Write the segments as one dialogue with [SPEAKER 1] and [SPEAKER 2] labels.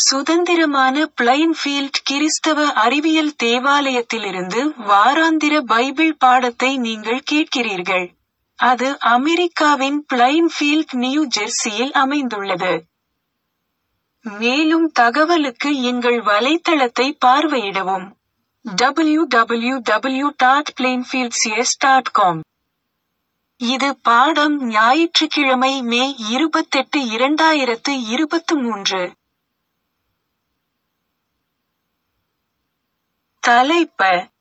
[SPEAKER 1] சுதந்திரமான பிளைன்ஃபீல்ட் கிறிஸ்தவ அறிவியல் தேவாலயத்திலிருந்து வாராந்திர பைபிள் பாடத்தை நீங்கள் கேட்கிறீர்கள். அது அமெரிக்காவின் பிளைன்ஃபீல்ட் நியூ ஜெர்சியில் அமைந்துள்ளது. மேலும் தகவலுக்கு எங்கள் வலைத்தளத்தை பார்வையிடவும். www.plainfieldcs.com இது பாடம் ஞாயிற்றுக்கிழமை மே இருபத்தெட்டு இரண்டாயிரத்து இருபத்து மூன்று. தலைப்ப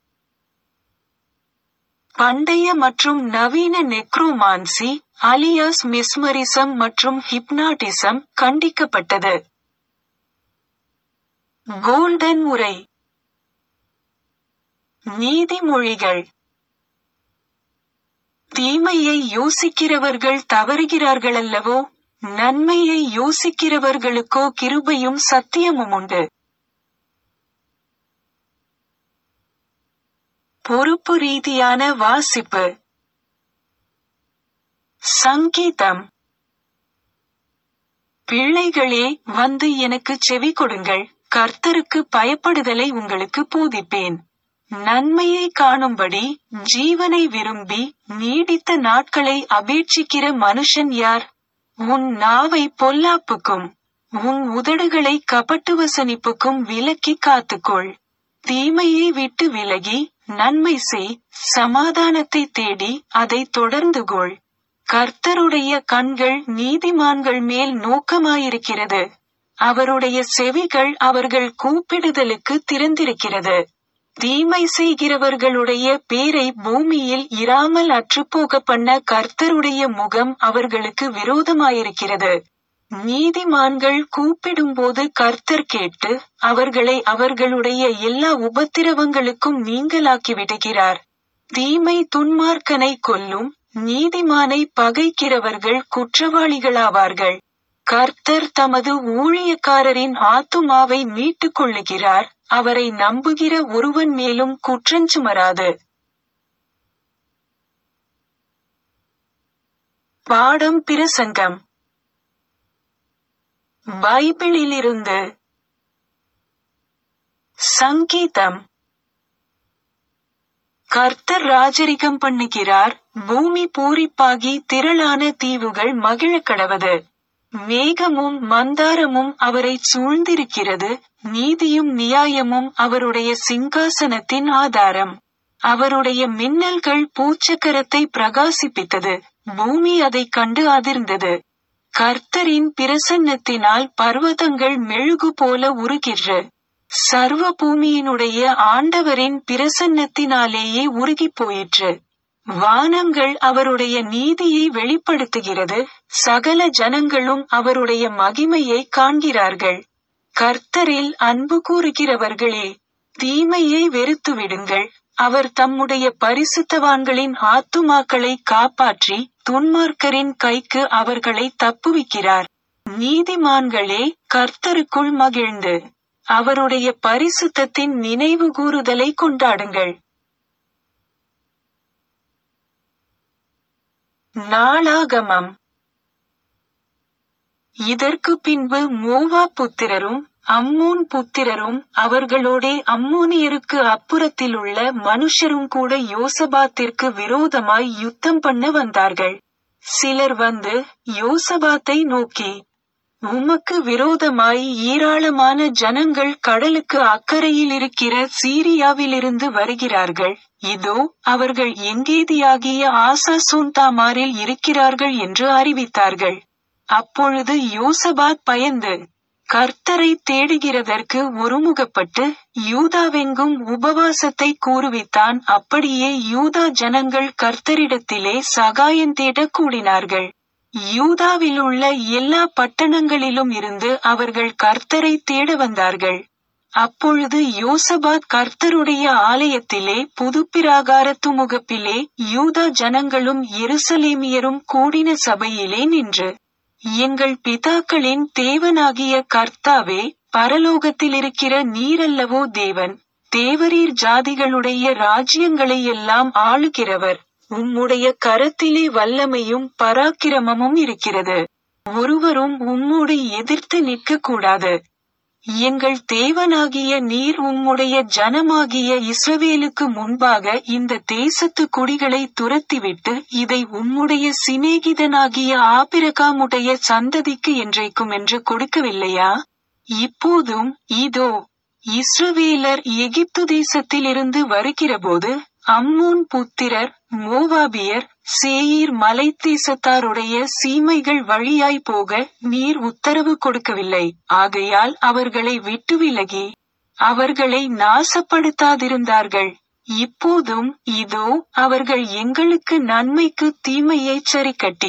[SPEAKER 1] பண்டைய மற்றும் நவீன நெக்ரோமான்சி, அலியாஸ் மெஸ்மரிசம் மற்றும் ஹிப்னாட்டிசம் கண்டிக்கப்பட்டது. கோல்டன் உரை நீதிமொழிகள் தீமையை யோசிக்கிறவர்கள் தவறுகிறார்களல்லவோ, நன்மையை யோசிக்கிறவர்களுக்கோ கிருபையும் சத்தியமுமுண்டு. பொறுப்பு ரீதியான வாசிப்பு சங்கீதம் பிள்ளைகளே வந்து எனக்குச் செவி கொடுங்கள் கர்த்தருக்கு பயப்படுதலை உங்களுக்கு போதிப்பேன் நன்மையை காணும்படி ஜீவனை விரும்பி நீடித்த நாட்களை அபேட்சிக்கிற மனுஷன் யார் உன் நாவை பொல்லாப்புக்கும் உன் உதடுகளை கபட்டுவசனிப்புக்கும் விலக்கி காத்துக்கொள் தீமையை விட்டு விலகி நன்மை செய் சமாதானத்தை தேடி அதை தொடர்ந்து கொள் கர்த்தருடைய கண்கள் நீதிமான்கள் மேல் நோக்கமாயிருக்கிறது அவருடைய செவிகள் அவர்கள் கூப்பிடுதலுக்கு திறந்திருக்கிறது தீமை செய்கிறவர்களுடைய பேரை பூமியில் இராமல் அற்றுப்போக பண்ண கர்த்தருடைய முகம் அவர்களுக்கு விரோதமாயிருக்கிறது நீதிமான்கள் கூப்பிடும்போது கர்த்தர் கேட்டு அவர்களை அவர்களுடைய எல்லா உபத்திரவங்களுக்கும் நீங்களாக்கி விடுகிறார் தீமை துன்மார்க்கனை கொல்லும் நீதிமானை பகைக்கிறவர்கள் குற்றவாளிகளாவார்கள் கர்த்தர் தமது ஊழியக்காரரின் ஆத்துமாவை மீட்டுக் கொள்ளுகிறார் அவரை நம்புகிற ஒருவன் மேலும் குற்றஞ்சுமராது பாடம் பிரசங்கம் பைபிளிலிருந்து சங்கீதம் கர்த்தர் ராஜரிகம் பண்ணுகிறார் பூமி பூரிப்பாகி திரளான தீவுகள் மகிழக் கடவது மேகமும் மந்தாரமும் அவரை சூழ்ந்திருக்கிறது நீதியும் நியாயமும் அவருடைய சிங்காசனத்தின் ஆதாரம் அவருடைய மின்னல்கள் பூச்சக்கரத்தை பிரகாசிப்பித்தது பூமி அதைக் கண்டு அதிர்ந்தது கர்த்தரின் பிரசன்னத்தினால் பர்வதங்கள் மெழுகு போல உருகிற்ற சர்வ பூமியினுடைய ஆண்டவரின் பிரசன்னத்தினாலேயே உருகிப் போயிற்று வானங்கள் அவருடைய நீதியை வெளிப்படுத்துகிறது சகல ஜனங்களும் அவருடைய மகிமையை காண்கிறார்கள் கர்த்தரில் அன்பு கூறுகிறவர்களே தீமையை வெறுத்துவிடுங்கள் அவர் தம்முடைய பரிசுத்தவான்களின் ஆத்துமாக்களை காப்பாற்றி துன்மார்க்கரின் கைக்கு அவர்களை தப்புவிக்கிறார் நீதிமான்களே கர்த்தருக்குள் மகிழ்ந்து அவருடைய பரிசுத்தத்தின் நினைவு கூறுதலை கொண்டாடுங்கள் நாளாகமம் இதற்கு பின்பு மோவா புத்திரரும் அம்மூன் புத்திரரும் அவர்களோடே அம்மூனியருக்கு அப்புறத்திலுள்ள மனுஷரும் கூட யோசபாத்திற்கு விரோதமாய் யுத்தம் பண்ண வந்தார்கள் சிலர் வந்து யோசபாத்தை நோக்கி உமக்கு விரோதமாய் ஏராளமான ஜனங்கள் கடலுக்கு அக்கறையில் இருக்கிற சீரியாவிலிருந்து வருகிறார்கள் இதோ அவர்கள் எங்கேதியாகிய ஆசாசோன்தாமாரில் இருக்கிறார்கள் என்று அறிவித்தார்கள் அப்பொழுது யோசபாத் பயந்து கர்த்தரை தேடுகிறதற்கு ஒருமுகப்பட்டு யூதாவெங்கும் உபவாசத்தை கூறுவித்தான் அப்படியே யூதா ஜனங்கள் கர்த்தரிடத்திலே சகாயம் தேடக் கூடினார்கள் யூதாவிலுள்ள எல்லா பட்டணங்களிலும் இருந்து அவர்கள் கர்த்தரை தேட வந்தார்கள் அப்பொழுது யோசபாத் கர்த்தருடைய ஆலயத்திலே புதுப்பிராகாரத்து முகப்பிலே யூதா ஜனங்களும் எருசலேமியரும் கூடின சபையிலே நின்று எங்கள் பிதாக்களின் தேவனாகிய கர்த்தாவே பரலோகத்திலிருக்கிற நீரல்லவோ தேவன் தேவரீர் ஜாதிகளுடைய ராஜ்யங்களை எல்லாம் ஆளுகிறவர் உம்முடைய கரத்திலே வல்லமையும் பராக்கிரமமும் இருக்கிறது ஒருவரும் உம்மோடு எதிர்த்து நிற்க கூடாது எங்கள் தேவனாகிய நீர் உம்முடைய ஜனமாகிய இஸ்ரவேலுக்கு முன்பாக இந்த தேசத்து குடிகளை துரத்திவிட்டு இதை உம்முடைய சிநேகிதனாகிய ஆபிரகாமுடைய சந்ததிக்கு என்றைக்கும் என்று கொடுக்கவில்லையா இப்போதும் இதோ இஸ்ரவேலர் எகிப்து தேசத்திலிருந்து வருகிறபோது அம்மூன் புத்திரர் மோவாபியர் சேயீர் மலை தேசத்தாருடைய சீமைகள் வழியாய் போக நீர் உத்தரவு கொடுக்கவில்லை ஆகையால் அவர்களை விட்டு விலகி அவர்களை நாசப்படுத்தாதிருந்தார்கள் இப்போதும் இதோ அவர்கள் எங்களுக்கு நன்மைக்கு தீமையைச் சரிக்கட்டி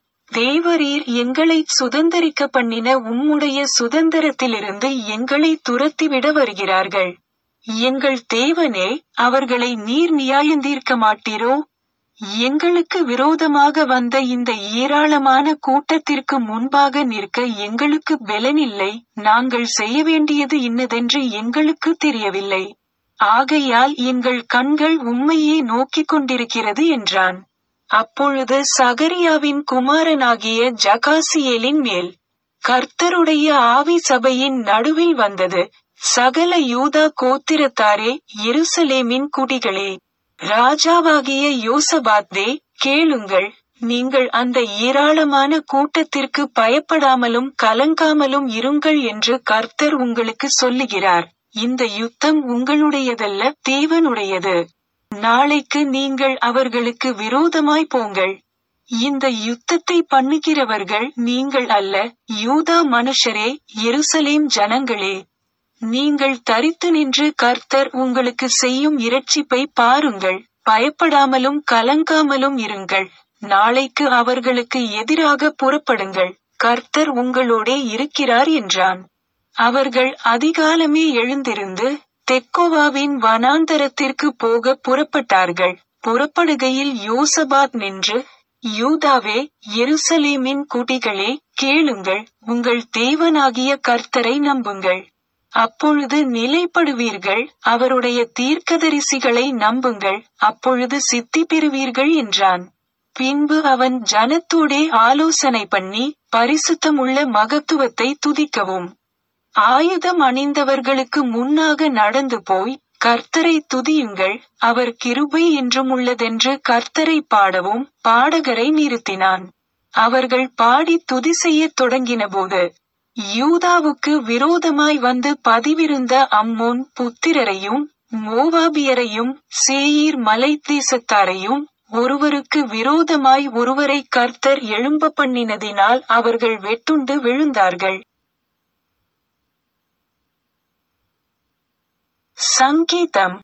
[SPEAKER 1] தேவரீர் எங்களை சுதந்தரிக்க பண்ணின உம்முடைய சுதந்திரத்திலிருந்து எங்களை துரத்திவிட வருகிறார்கள் எங்கள் தேவனே அவர்களை நீர் நியாயந்தீர்க்க மாட்டீரோ எங்களுக்கு விரோதமாக வந்த இந்த ஏராளமான கூட்டத்திற்கு முன்பாக நிற்க எங்களுக்கு பெலனில்லை நாங்கள் செய்ய வேண்டியது இன்னதென்று எங்களுக்கு தெரியவில்லை ஆகையால் எங்கள் கண்கள் உம்மையே நோக்கிக் கொண்டிருக்கிறது என்றான் அப்பொழுது சகரியாவின் குமாரனாகிய ஜகாசியேலின் மேல் கர்த்தருடைய ஆவி சபையின் நடுவில் வந்தது சகல யூதா கோத்திரத்தாரே எருசலேமின் குடிகளே ராஜாவாகிய யோசபாத்தே கேளுங்கள் நீங்கள் அந்த ஏராளமான கூட்டத்திற்கு பயப்படாமலும் கலங்காமலும் இருங்கள் என்று கர்த்தர் உங்களுக்கு சொல்லுகிறார் இந்த யுத்தம் உங்களுடையதல்ல தேவனுடையது நாளைக்கு நீங்கள் அவர்களுக்கு விரோதமாய் போங்கள் இந்த யுத்தத்தை பண்ணுகிறவர்கள் நீங்கள் அல்ல யூதா மனுஷரே எருசலேம் ஜனங்களே நீங்கள் தரித்து நின்று கர்த்தர் உங்களுக்கு செய்யும் இரட்சிப்பை பாருங்கள் பயப்படாமலும் கலங்காமலும் இருங்கள் நாளைக்கு அவர்களுக்கு எதிராக புறப்படுங்கள் கர்த்தர் உங்களோடே இருக்கிறார் என்றான் அவர்கள் அதிகாலமே எழுந்திருந்து தெக்கோவாவின் வனாந்தரத்திற்கு போக புறப்பட்டார்கள் புறப்படுகையில் யோசபாத் நின்று யூதாவே எருசலேமின் குடிகளே கேளுங்கள் உங்கள் தேவனாகிய கர்த்தரை நம்புங்கள் அப்பொழுது நிலைப்படுவீர்கள் அவருடைய தீர்க்கதரிசிகளை நம்புங்கள் அப்பொழுது சித்தி பெறுவீர்கள் என்றான் பின்பு அவன் ஜனத்தோடே ஆலோசனை பண்ணி பரிசுத்தமுள்ள மகத்துவத்தை துதிக்கவும் ஆயுதம் அணிந்தவர்களுக்கு முன்னாக நடந்து போய் கர்த்தரை துதியுங்கள் அவர் கிருபை என்றும் உள்ளதென்று கர்த்தரை பாடவும் பாடகரை நிறுத்தினான் அவர்கள் பாடி துதி செய்யத் தொடங்கினபோது யூதாவுக்கு விரோதமாய் வந்து பதிவிருந்த அம்மோன் புத்திரரையும் மோவாபியரையும் சேயீர் மலை தேசத்தாரையும் ஒருவருக்கு விரோதமாய் ஒருவரை கர்த்தர் எழும்ப பண்ணினதினால் அவர்கள் வெட்டுண்டு விழுந்தார்கள் சங்கீதம்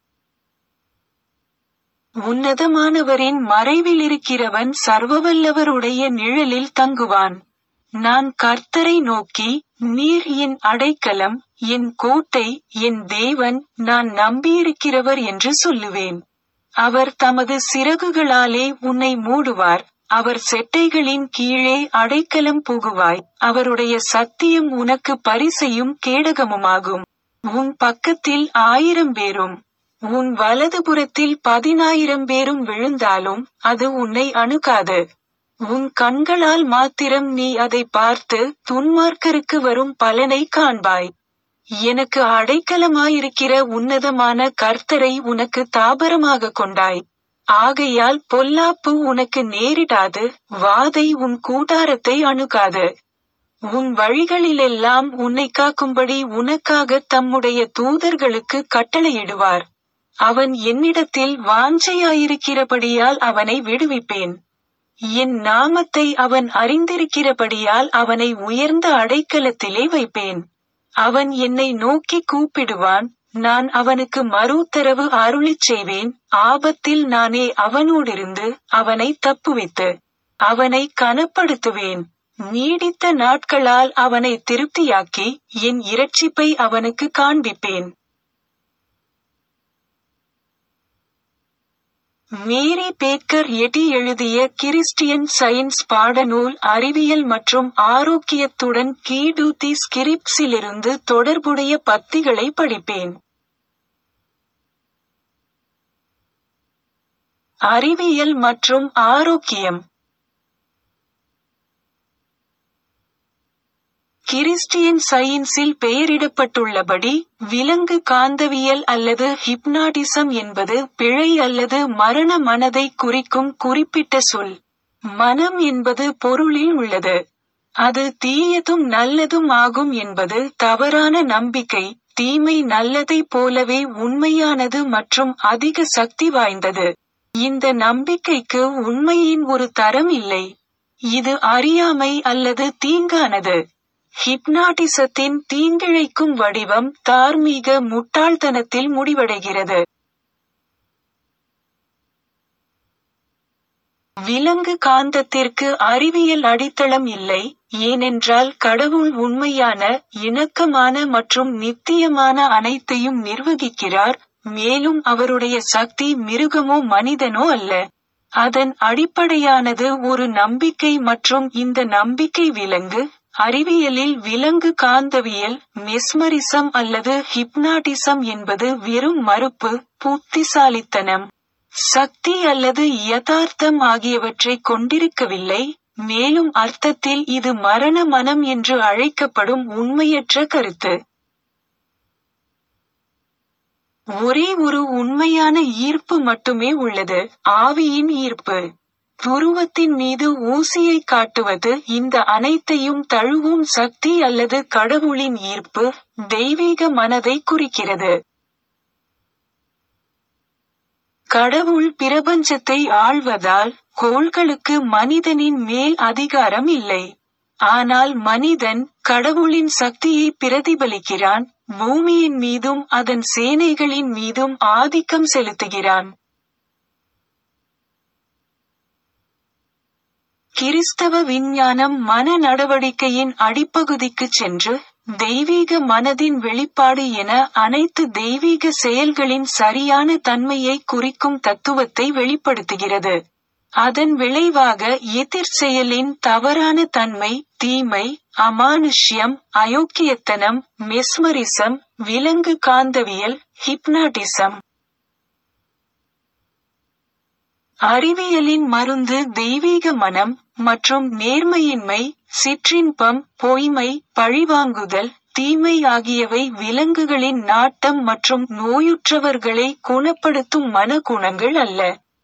[SPEAKER 1] உன்னதமானவரின் மறைவில் இருக்கிறவன் சர்வவல்லவருடைய நிழலில் தங்குவான் நான் கர்த்தரை நோக்கி நீர் என் அடைக்கலம் என் கோட்டை என் தேவன் நான் நம்பியிருக்கிறவர் என்று சொல்லுவேன் அவர் தமது சிறகுகளாலே உன்னை மூடுவார் அவர் செட்டைகளின் கீழே அடைக்கலம் புகுவாய் அவருடைய சத்தியம் உனக்கு பரிசையும் கேடகமுமாகும் உன் பக்கத்தில் ஆயிரம் பேரும் உன் வலதுபுறத்தில் பதினாயிரம் பேரும் விழுந்தாலும் அது உன்னை அணுகாது உன் கண்களால் மாத்திரம் நீ அதை பார்த்து துன்மார்க்கருக்கு வரும் பலனை காண்பாய் எனக்கு அடைக்கலமாயிருக்கிற உன்னதமான கர்த்தரை உனக்கு தாபரமாக கொண்டாய் ஆகையால் பொல்லாப்பு உனக்கு நேரிடாது வாதை உன் கூடாரத்தை அணுகாது உன் வழிகளிலெல்லாம் உன்னை காக்கும்படி உனக்காக தம்முடைய தூதர்களுக்கு கட்டளையிடுவார் அவன் என்னிடத்தில் வாஞ்சையாயிருக்கிறபடியால் அவனை விடுவிப்பேன் என் நாமத்தை அவன் அறிந்திருக்கிறபடியால் அவனை உயர்ந்த அடைக்கலத்திலே வைப்பேன் அவன் என்னை நோக்கி கூப்பிடுவான் நான் அவனுக்கு மறுத்தரவு அருளிச் செய்வேன் ஆபத்தில் நானே அவனோடிருந்து அவனை தப்புவித்து அவனை கனப்படுத்துவேன் நீடித்த நாட்களால் அவனை திருப்தியாக்கி என் இரட்சிப்பை அவனுக்கு காண்பிப்பேன் மேரி பேக்கர் எட்டி எழுதிய கிறிஸ்டியன் சயின்ஸ் பாடநூல் அறிவியல் மற்றும் ஆரோக்கியத்துடன் கீடூத்தி ஸ்கிரிப்ஸிலிருந்து தொடர்புடைய பத்திகளை படிப்பேன் அறிவியல் மற்றும் ஆரோக்கியம் கிறிஸ்டியன் சயின்ஸில் பெயரிடப்பட்டுள்ளபடி விலங்கு காந்தவியல் அல்லது ஹிப்னாட்டிசம் என்பது பிழை அல்லது மரண மனதை குறிக்கும் குறிப்பிட்ட சொல் மனம் என்பது பொருளில் உள்ளது அது தீயதும் நல்லதும் ஆகும் என்பது தவறான நம்பிக்கை தீமை நல்லதைப் போலவே உண்மையானது மற்றும் அதிக சக்தி வாய்ந்தது இந்த நம்பிக்கைக்கு உண்மையின் ஒரு தரம் இல்லை இது அறியாமை அல்லது தீங்கானது ஹிப்னாட்டிசத்தின் தீங்கிழைக்கும் வடிவம் தார்மீக முட்டாள்தனத்தில் முடிவடைகிறது விலங்கு காந்தத்திற்கு அறிவியல் அடித்தளம் இல்லை ஏனென்றால் கடவுள் உண்மையான இணக்கமான மற்றும் நித்தியமான அனைத்தையும் நிர்வகிக்கிறார் மேலும் அவருடைய சக்தி மிருகமோ மனிதனோ அல்ல அதன் அடிப்படையானது ஒரு நம்பிக்கை மற்றும் இந்த நம்பிக்கை விலங்கு அறிவியலில் விலங்கு காந்தவியல் மெஸ்மரிசம் அல்லது ஹிப்னாட்டிசம் என்பது வெறும் மறுப்பு புத்திசாலித்தனம் சக்தி அல்லது யதார்த்தம் ஆகியவற்றை கொண்டிருக்கவில்லை மேலும் அர்த்தத்தில் இது மரண மனம் என்று அழைக்கப்படும் உண்மையற்ற கருத்து ஒரே ஒரு உண்மையான ஈர்ப்பு மட்டுமே உள்ளது ஆவியின் ஈர்ப்பு துருவத்தின் மீது ஊசியை காட்டுவது இந்த அனைத்தையும் தழுவும் சக்தி அல்லது கடவுளின் ஈர்ப்பு தெய்வீக மனதை குறிக்கிறது கடவுள் பிரபஞ்சத்தை ஆள்வதால் கோள்களுக்கு மனிதனின் மேல் அதிகாரம் இல்லை ஆனால் மனிதன் கடவுளின் சக்தியை பிரதிபலிக்கிறான் பூமியின் மீதும் அதன் சேனைகளின் மீதும் ஆதிக்கம் செலுத்துகிறான் கிறிஸ்தவ விஞ்ஞானம் மன நடவடிக்கையின் அடிப்பகுதிக்கு சென்று தெய்வீக மனதின் வெளிப்பாடு என அனைத்து தெய்வீக செயல்களின் சரியான தன்மையை குறிக்கும் தத்துவத்தை வெளிப்படுத்துகிறது அதன் விளைவாக எதிர் செயலின் தவறான தன்மை தீமை அமானுஷ்யம் அயோக்கியத்தனம் மெஸ்மரிசம் விலங்கு காந்தவியல் ஹிப்னாட்டிசம் அறிவியலின் மருந்து தெய்வீக மனம் மற்றும் நேர்மையின்மை சிற்றின்பம் பொய்மை பழிவாங்குதல் தீமை ஆகியவை விலங்குகளின் நாட்டம் மற்றும் நோயுற்றவர்களை குணப்படுத்தும் மனகுணங்கள் அல்ல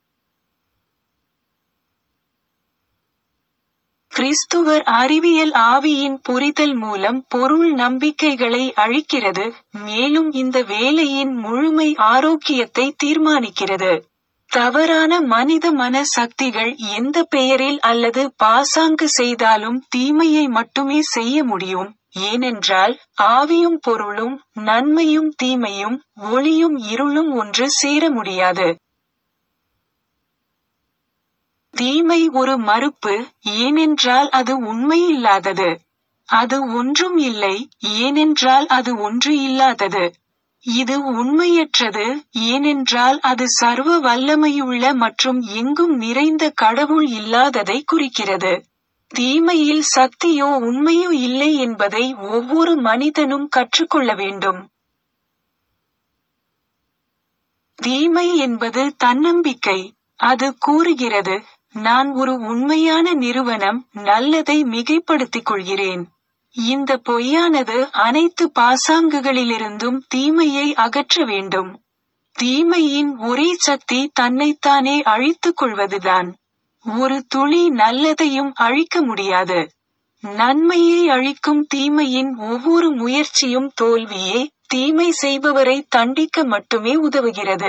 [SPEAKER 1] கிறிஸ்துவர் அறிவியல் ஆவியின் புரிதல் மூலம் பொருள் நம்பிக்கைகளை அழிக்கிறது மேலும் இந்த வேலையின் முழுமை ஆரோக்கியத்தை தீர்மானிக்கிறது தவறான மனித மன சக்திகள் எந்த பெயரில் அல்லது பாசாங்கு செய்தாலும் தீமையை மட்டுமே செய்ய முடியும் ஏனென்றால் ஆவியும் பொருளும் நன்மையும் தீமையும் ஒளியும் இருளும் ஒன்று சேர முடியாது தீமை ஒரு மறுப்பு ஏனென்றால் அது உண்மையில்லாதது அது ஒன்றும் இல்லை ஏனென்றால் அது ஒன்று இல்லாதது இது உண்மையற்றது ஏனென்றால் அது சர்வ வல்லமையுள்ள மற்றும் எங்கும் நிறைந்த கடவுள் இல்லாததை குறிக்கிறது தீமையில் சக்தியோ உண்மையோ இல்லை என்பதை ஒவ்வொரு மனிதனும் கற்றுக்கொள்ள வேண்டும் தீமை என்பது தன்னம்பிக்கை அது கூறுகிறது நான் ஒரு உண்மையான நிறுவனம் நல்லதை மிகைப்படுத்திக் கொள்கிறேன் இந்த பொய்யானது அனைத்து பாசாங்குகளிலிருந்தும் தீமையை அகற்ற வேண்டும் தீமையின் ஒரே சக்தி தன்னைத்தானே அழித்துக் கொள்வதுதான் ஒரு துளி நல்லதையும் அழிக்க முடியாது நன்மையை அழிக்கும் தீமையின் ஒவ்வொரு முயற்சியும் தோல்வியே தீமை செய்பவரை தண்டிக்க மட்டுமே உதவுகிறது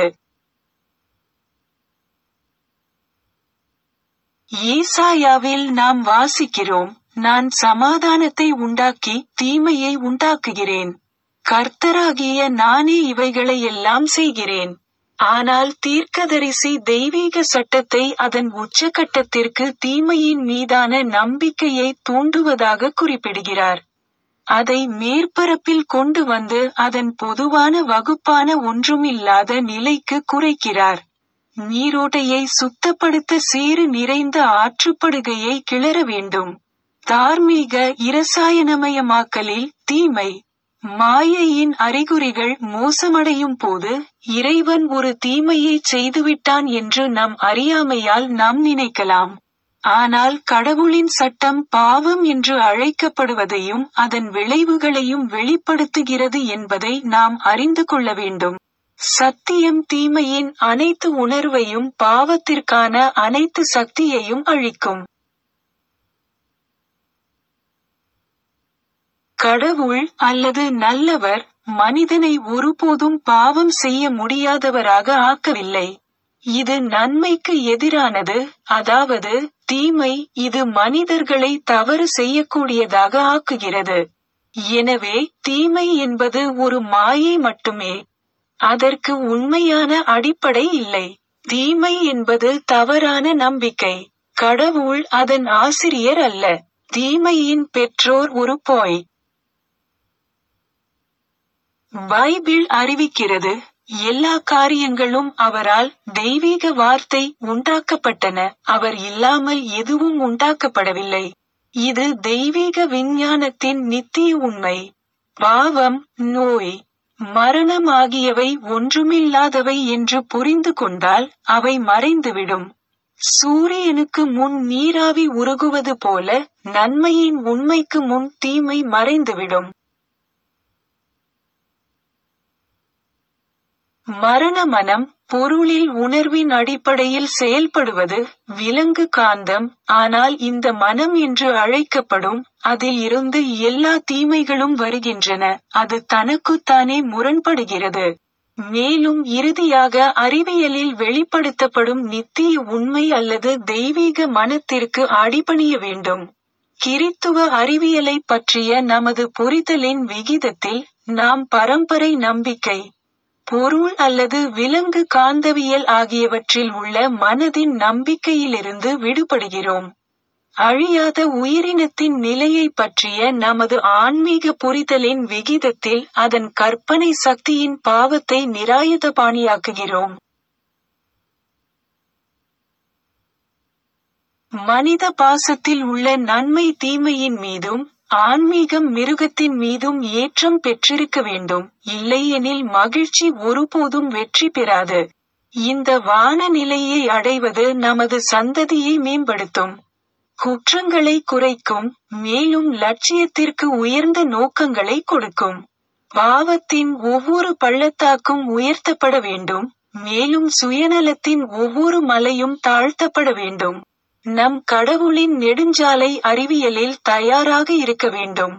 [SPEAKER 1] ஏசாயாவில் நாம் வாசிக்கிறோம் நான் சமாதானத்தை உண்டாக்கி தீமையை உண்டாக்குகிறேன் கர்த்தராகிய நானே இவைகளை எல்லாம் செய்கிறேன் ஆனால் தீர்க்கதரிசி தெய்வீக சட்டத்தை அதன் உச்சகட்டத்திற்கு தீமையின் மீதான நம்பிக்கையை தூண்டுவதாக குறிப்பிடுகிறார் அதை மேற்பரப்பில் கொண்டு வந்து அதன் பொதுவான வகுப்பான ஒன்றுமில்லாத நிலைக்கு குறைக்கிறார் நீரோட்டையை சுத்தப்படுத்த சீறு நிறைந்த ஆற்றுப்படுகையை கிளற வேண்டும் தார்மீக இரசாயனமயமாக்கலில் தீமை மாயையின் அறிகுறிகள் மோசமடையும் போது இறைவன் ஒரு தீமையை செய்துவிட்டான் என்று நம் அறியாமையால் நாம் நினைக்கலாம் ஆனால் கடவுளின் சட்டம் பாவம் என்று அழைக்கப்படுவதையும் அதன் விளைவுகளையும் வெளிப்படுத்துகிறது என்பதை நாம் அறிந்து கொள்ள வேண்டும் சத்தியம் தீமையின் அனைத்து உணர்வையும் பாவத்திற்கான அனைத்து சக்தியையும் அழிக்கும் கடவுள் அல்லது நல்லவர் மனிதனை ஒருபோதும் பாவம் செய்ய முடியாதவராக ஆக்கவில்லை இது நன்மைக்கு எதிரானது அதாவது தீமை இது மனிதர்களை தவறு செய்யக்கூடியதாக ஆக்குகிறது எனவே தீமை என்பது ஒரு மாயை மட்டுமே அதற்கு உண்மையான அடிப்படை இல்லை தீமை என்பது தவறான நம்பிக்கை கடவுள் அதன் ஆசிரியர் அல்ல தீமையின் பெற்றோர் ஒரு போய் பைபிள் அறிவிக்கிறது எல்லா காரியங்களும் அவரால் தெய்வீக வார்த்தை உண்டாக்கப்பட்டன அவர் இல்லாமல் எதுவும் உண்டாக்கப்படவில்லை இது தெய்வீக விஞ்ஞானத்தின் நித்திய உண்மை பாவம் நோய் மரணம் ஆகியவை ஒன்றுமில்லாதவை என்று புரிந்து கொண்டால் அவை மறைந்துவிடும் சூரியனுக்கு முன் நீராவி உருகுவது போல நன்மையின் உண்மைக்கு முன் தீமை மறைந்துவிடும் மரண மனம் பொருளில் உணர்வின் அடிப்படையில் செயல்படுவது விலங்கு காந்தம் ஆனால் இந்த மனம் என்று அழைக்கப்படும் அதில் இருந்து எல்லா தீமைகளும் வருகின்றன அது தனக்குத்தானே முரண்படுகிறது மேலும் இறுதியாக அறிவியலில் வெளிப்படுத்தப்படும் நித்திய உண்மை அல்லது தெய்வீக மனத்திற்கு அடிபணிய வேண்டும் கிறித்துவ அறிவியலை பற்றிய நமது புரிதலின் விகிதத்தில் நாம் பரம்பரை நம்பிக்கை பொருள் அல்லது விலங்கு காந்தவியல் ஆகியவற்றில் உள்ள மனதின் நம்பிக்கையிலிருந்து விடுபடுகிறோம் அழியாத உயிரினத்தின் நிலையை பற்றிய நமது ஆன்மீக புரிதலின் விகிதத்தில் அதன் கற்பனை சக்தியின் பாவத்தை நிராயுதபாணியாக்குகிறோம் மனித பாசத்தில் உள்ள நன்மை தீமையின் மீதும் ஆன்மீகம் மிருகத்தின் மீதும் ஏற்றம் பெற்றிருக்க வேண்டும் இல்லையெனில் மகிழ்ச்சி ஒருபோதும் வெற்றி பெறாது இந்த வான நிலையை அடைவது நமது சந்ததியை மேம்படுத்தும் குற்றங்களை குறைக்கும் மேலும் லட்சியத்திற்கு உயர்ந்த நோக்கங்களை கொடுக்கும் பாவத்தின் ஒவ்வொரு பள்ளத்தாக்கும் உயர்த்தப்பட வேண்டும் மேலும் சுயநலத்தின் ஒவ்வொரு மலையும் தாழ்த்தப்பட வேண்டும் நம் கடவுளின் நெடுஞ்சாலை அறிவியலில் தயாராக இருக்க வேண்டும்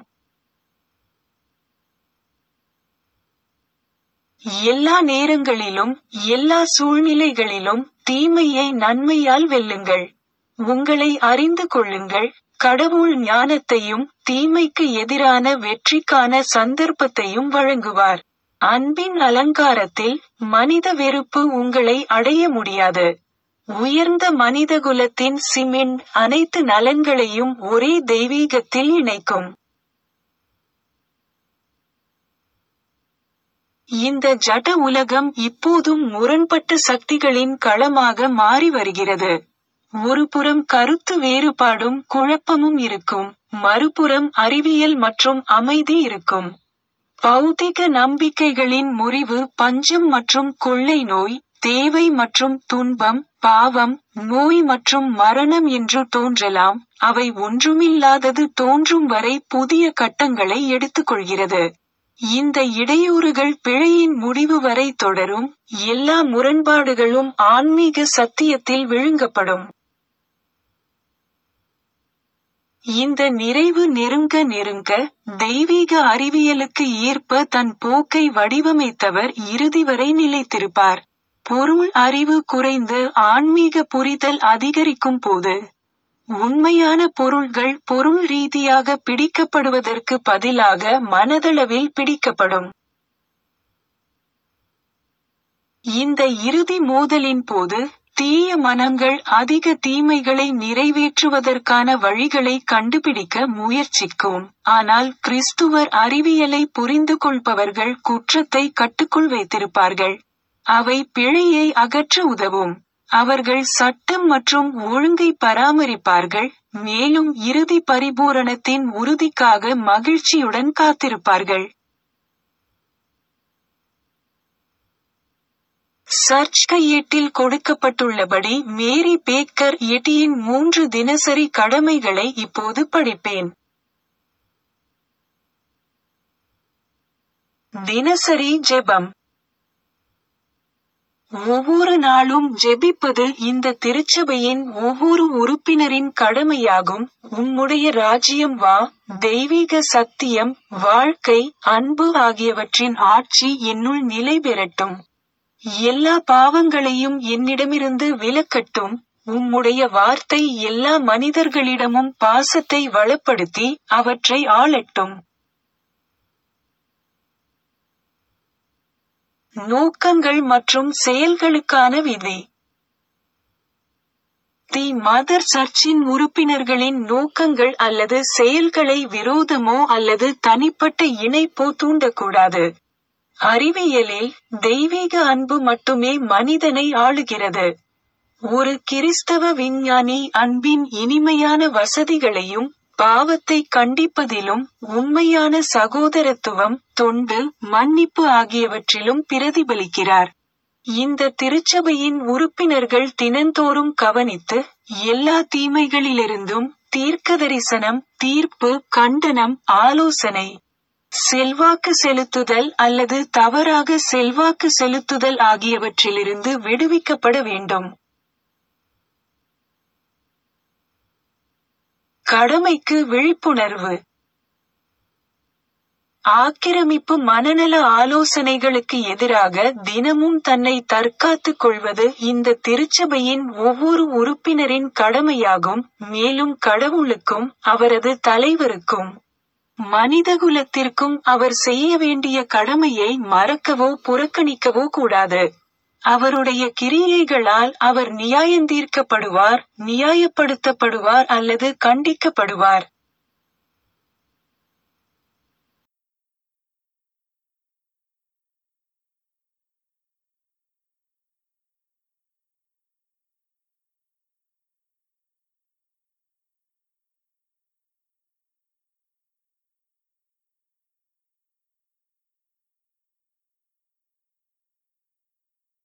[SPEAKER 1] எல்லா நேரங்களிலும் எல்லா சூழ்நிலைகளிலும் தீமையை நன்மையால் வெல்லுங்கள் உங்களை அறிந்து கொள்ளுங்கள் கடவுள் ஞானத்தையும் தீமைக்கு எதிரான வெற்றிக்கான சந்தர்ப்பத்தையும் வழங்குவார் அன்பின் அலங்காரத்தில் மனித வெறுப்பு உங்களை அடைய முடியாது உயர்ந்த மனிதகுலத்தின் சிமெண்ட் அனைத்து நலன்களையும் ஒரே தெய்வீகத்தில் இணைக்கும் இந்த ஜட உலகம் இப்போதும் முரண்பட்ட சக்திகளின் களமாக மாறி வருகிறது ஒருபுறம் கருத்து வேறுபாடும் குழப்பமும் இருக்கும் மறுபுறம் அறிவியல் மற்றும் அமைதி இருக்கும் பௌதிக நம்பிக்கைகளின் முறிவு பஞ்சம் மற்றும் கொள்ளை நோய் தேவை மற்றும் துன்பம் பாவம் நோய் மற்றும் மரணம் என்று தோன்றலாம் அவை ஒன்றுமில்லாதது தோன்றும் வரை புதிய கட்டங்களை எடுத்துக்கொள்கிறது இந்த இடையூறுகள் பிழையின் முடிவு வரை தொடரும் எல்லா முரண்பாடுகளும் ஆன்மீக சத்தியத்தில் விழுங்கப்படும் இந்த நிறைவு நெருங்க நெருங்க தெய்வீக அறிவியலுக்கு ஏற்ப தன் போக்கை வடிவமைத்தவர் இறுதி வரை நிலைத்திருப்பார் பொருள் அறிவு குறைந்து ஆன்மீக புரிதல் அதிகரிக்கும் போது உண்மையான பொருள்கள் பொருள் ரீதியாக பிடிக்கப்படுவதற்கு பதிலாக மனதளவில் பிடிக்கப்படும் இந்த இறுதி மோதலின் போது தீய மனங்கள் அதிக தீமைகளை நிறைவேற்றுவதற்கான வழிகளை கண்டுபிடிக்க முயற்சிக்கும் ஆனால் கிறிஸ்துவர் அறிவியலை புரிந்து கொள்பவர்கள் குற்றத்தை கட்டுக்குள் வைத்திருப்பார்கள் அவை பிழையை அகற்ற உதவும் அவர்கள் சட்டம் மற்றும் ஒழுங்கை பராமரிப்பார்கள் மேலும் இறுதி பரிபூரணத்தின் உறுதிக்காக மகிழ்ச்சியுடன் காத்திருப்பார்கள் சர்ச் கையேட்டில் கொடுக்கப்பட்டுள்ளபடி மேரி பேக்கர் எட்டியின் மூன்று தினசரி கடமைகளை இப்போது படிப்பேன் தினசரி ஜெபம் ஒவ்வொரு நாளும் ஜெபிப்பது இந்த திருச்சபையின் ஒவ்வொரு உறுப்பினரின் கடமையாகும் உம்முடைய ராஜ்யம் வா தெய்வீக சத்தியம் வாழ்க்கை அன்பு ஆகியவற்றின் ஆட்சி என்னுள் நிலை பெறட்டும் எல்லா பாவங்களையும் என்னிடமிருந்து விலக்கட்டும் உம்முடைய வார்த்தை எல்லா மனிதர்களிடமும் பாசத்தை வளப்படுத்தி அவற்றை ஆளட்டும் நோக்கங்கள் மற்றும் செயல்களுக்கான விதி தி மதர் சர்ச்சின் உறுப்பினர்களின் நோக்கங்கள் அல்லது செயல்களை விரோதமோ அல்லது தனிப்பட்ட இணைப்போ தூண்டக்கூடாது அறிவியலில் தெய்வீக அன்பு மட்டுமே மனிதனை ஆளுகிறது ஒரு கிறிஸ்தவ விஞ்ஞானி அன்பின் இனிமையான வசதிகளையும் பாவத்தை கண்டிப்பதிலும் உண்மையான சகோதரத்துவம் தொண்டு மன்னிப்பு ஆகியவற்றிலும் பிரதிபலிக்கிறார் இந்த திருச்சபையின் உறுப்பினர்கள் தினந்தோறும் கவனித்து எல்லா தீமைகளிலிருந்தும் தீர்க்கதரிசனம் தீர்ப்பு கண்டனம் ஆலோசனை செல்வாக்கு செலுத்துதல் அல்லது தவறாக செல்வாக்கு செலுத்துதல் ஆகியவற்றிலிருந்து விடுவிக்கப்பட வேண்டும் கடமைக்கு விழிப்புணர்வு ஆக்கிரமிப்பு மனநல ஆலோசனைகளுக்கு எதிராக தினமும் தன்னை தற்காத்துக் கொள்வது இந்த திருச்சபையின் ஒவ்வொரு உறுப்பினரின் கடமையாகும் மேலும் கடவுளுக்கும் அவரது தலைவருக்கும் மனிதகுலத்திற்கும் அவர் செய்ய வேண்டிய கடமையை மறக்கவோ புறக்கணிக்கவோ கூடாது அவருடைய கிரியைகளால் அவர் நியாயந்தீர்க்கப்படுவார் நியாயப்படுத்தப்படுவார் அல்லது கண்டிக்கப்படுவார்